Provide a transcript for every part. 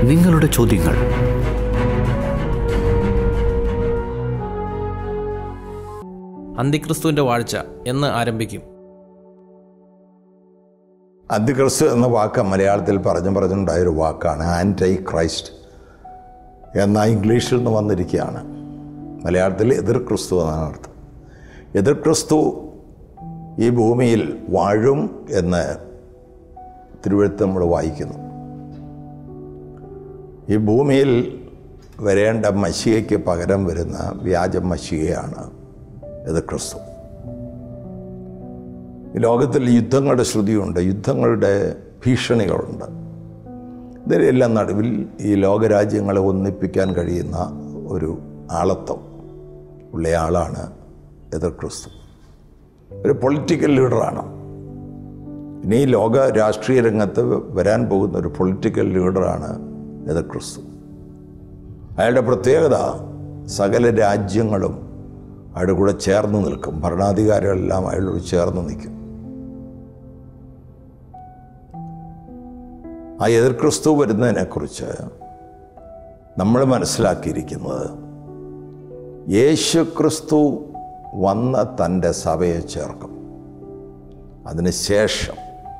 നിങ്ങളുടെ ചോദ്യങ്ങൾ അന്തിക്രിസ്തുവിൻ്റെ വാഴ്ച എന്ന് ആരംഭിക്കും അന്തിക്രിസ്തു എന്ന വാക്ക് മലയാളത്തിൽ പറഞ്ഞു പറഞ്ഞുണ്ടായൊരു വാക്കാണ് ആൻറ്റൈ ക്രൈസ്റ്റ് എന്ന ഇംഗ്ലീഷിൽ നിന്ന് വന്നിരിക്കുകയാണ് മലയാളത്തിൽ എതിർ ക്രിസ്തു എന്നാണ് അർത്ഥം എതിർ ക്രിസ്തു ഈ ഭൂമിയിൽ വാഴും എന്ന് തിരുവഴുത്ത് നമ്മൾ വായിക്കുന്നു ഈ ഭൂമിയിൽ വരേണ്ട മഷികയ്ക്ക് പകരം വരുന്ന വ്യാജ മഷികയാണ് എതിർ ക്രിസ്തു ഈ ലോകത്തിൽ യുദ്ധങ്ങളുടെ ശ്രുതിയുണ്ട് യുദ്ധങ്ങളുടെ ഭീഷണികളുണ്ട് ഇതിനെല്ലാം നടുവിൽ ഈ ലോകരാജ്യങ്ങളെ ഒന്നിപ്പിക്കാൻ കഴിയുന്ന ഒരു ആളത്വം ഉള്ളയാളാണ് എതിർ ക്രിസ്തു ഒരു പൊളിറ്റിക്കൽ ലീഡറാണ് ഇനി ഈ ലോക രാഷ്ട്രീയ രംഗത്ത് വരാൻ പോകുന്ന ഒരു പൊളിറ്റിക്കൽ ലീഡറാണ് എതിർ ക്രിസ്തു അയാളുടെ പ്രത്യേകത സകല രാജ്യങ്ങളും അയാളുടെ കൂടെ ചേർന്ന് നിൽക്കും ഭരണാധികാരികളെല്ലാം അയാളോട് ചേർന്ന് നിൽക്കും ആ എതിർ ക്രിസ്തു വരുന്നതിനെക്കുറിച്ച് നമ്മൾ മനസ്സിലാക്കിയിരിക്കുന്നത് യേശു ക്രിസ്തു വന്ന തൻ്റെ സഭയെ ചേർക്കും അതിന് ശേഷം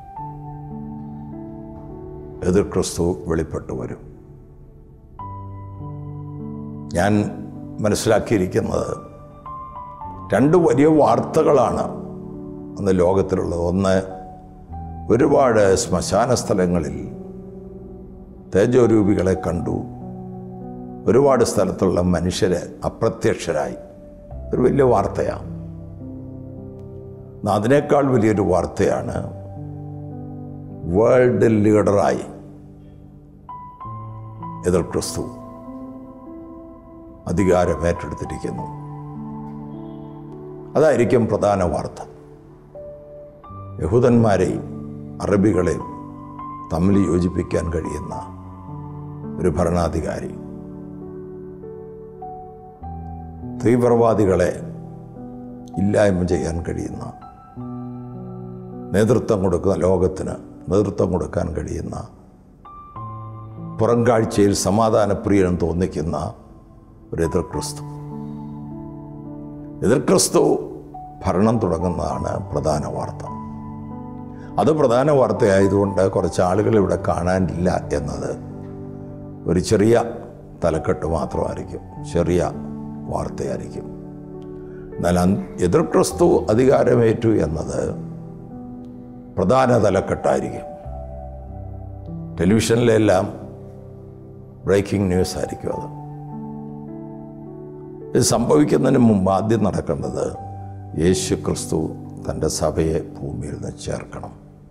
എതിർ ക്രിസ്തു വെളിപ്പെട്ടു വരും ഞാൻ മനസ്സിലാക്കിയിരിക്കുന്നത് രണ്ട് വലിയ വാർത്തകളാണ് അന്ന് ലോകത്തിലുള്ളത് ഒന്ന് ഒരുപാട് ശ്മശാന സ്ഥലങ്ങളിൽ തേജോരൂപികളെ കണ്ടു ഒരുപാട് സ്ഥലത്തുള്ള മനുഷ്യരെ അപ്രത്യക്ഷരായി ഒരു വലിയ വാർത്തയാണ് എന്നാൽ അതിനേക്കാൾ വലിയൊരു വാർത്തയാണ് വേൾഡ് ലീഡറായി എതിർ ക്രിസ്തു അധികാരം ഏറ്റെടുത്തിരിക്കുന്നു അതായിരിക്കും പ്രധാന വാർത്ത യഹൂദന്മാരെയും അറബികളെയും തമ്മിൽ യോജിപ്പിക്കാൻ കഴിയുന്ന ഒരു ഭരണാധികാരി തീവ്രവാദികളെ ഇല്ലായ്മ ചെയ്യാൻ കഴിയുന്ന നേതൃത്വം കൊടുക്കുന്ന ലോകത്തിന് നേതൃത്വം കൊടുക്കാൻ കഴിയുന്ന പുറംകാഴ്ചയിൽ സമാധാനപ്രിയനും തോന്നിക്കുന്ന ഒരു എതിർ ക്രിസ്തു എതിർ ക്രിസ്തു ഭരണം തുടങ്ങുന്നതാണ് പ്രധാന വാർത്ത അത് പ്രധാന വാർത്തയായതുകൊണ്ട് കുറച്ച് ആളുകൾ ഇവിടെ കാണാനില്ല എന്നത് ഒരു ചെറിയ തലക്കെട്ട് മാത്രമായിരിക്കും ചെറിയ വാർത്തയായിരിക്കും എന്നാൽ അൻ- എതിർ ക്രിസ്തു അധികാരമേറ്റു എന്നത് പ്രധാന തലക്കെട്ടായിരിക്കും ടെലിവിഷനിലെല്ലാം ബ്രേക്കിംഗ് ന്യൂസ് ആയിരിക്കും അത് ഇത് സംഭവിക്കുന്നതിന് മുമ്പ് ആദ്യം നടക്കേണ്ടത് യേശു ക്രിസ്തു തൻ്റെ സഭയെ ഭൂമിയിൽ നിന്ന് ചേർക്കണം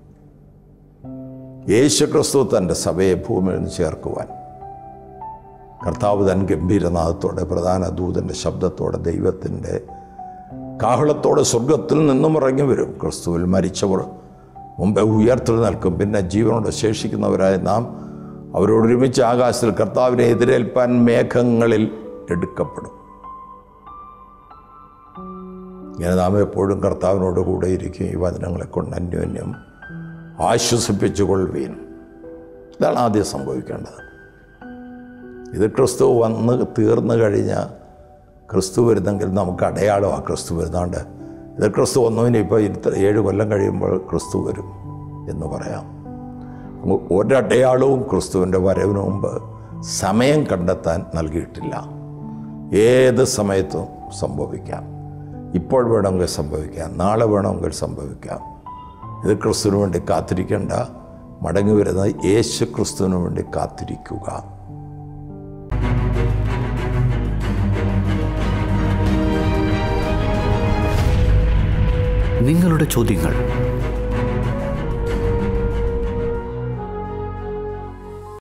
യേശു ക്രിസ്തു തൻ്റെ സഭയെ ഭൂമിയിൽ നിന്ന് ചേർക്കുവാൻ കർത്താവ് തൻ ഗംഭീരനാഥത്തോടെ പ്രധാന ദൂതൻ്റെ ശബ്ദത്തോടെ ദൈവത്തിൻ്റെ കാഹളത്തോടെ സ്വർഗത്തിൽ നിന്നും ഇറങ്ങി വരും ക്രിസ്തുവിൽ മരിച്ചവർ മുമ്പേ ഉയർത്തിൽ നിൽക്കും പിന്നെ ജീവനോട് ശേഷിക്കുന്നവരായ നാം അവരോടൊരുമിച്ച് ആകാശത്തിൽ കർത്താവിനെ എതിരേൽപ്പാൻ മേഘങ്ങളിൽ എടുക്കപ്പെടും ഇങ്ങനെ നാം എപ്പോഴും കർത്താവിനോട് കൂടെ ഇരിക്കും ഈ വചനങ്ങളെ കൊണ്ട് അന്യോന്യം ആശ്വസിപ്പിച്ചുകൊള്ളുവീൻ ഇതാണ് ആദ്യം സംഭവിക്കേണ്ടത് ഇത് ക്രിസ്തു വന്ന് തീർന്നു കഴിഞ്ഞാൽ ക്രിസ്തു വരുന്നെങ്കിൽ നമുക്ക് അടയാളമാണ് ക്രിസ്തു വരുന്നതുകൊണ്ട് ഇത് ക്രിസ്തു വന്നതിന് ഇപ്പോൾ ഇത്ര ഏഴ് കൊല്ലം കഴിയുമ്പോൾ ക്രിസ്തു വരും എന്ന് പറയാം ഒരടയാളവും ക്രിസ്തുവിൻ്റെ വരവിന് മുമ്പ് സമയം കണ്ടെത്താൻ നൽകിയിട്ടില്ല ഏത് സമയത്തും സംഭവിക്കാം ഇപ്പോൾ വേണമെങ്കിൽ സംഭവിക്കാം നാളെ വേണമെങ്കിൽ സംഭവിക്കാം ഇത് ക്രിസ്തുവിന് വേണ്ടി കാത്തിരിക്കേണ്ട മടങ്ങി വരുന്ന യേശു ക്രിസ്തുവിന് വേണ്ടി കാത്തിരിക്കുക നിങ്ങളുടെ ചോദ്യങ്ങൾ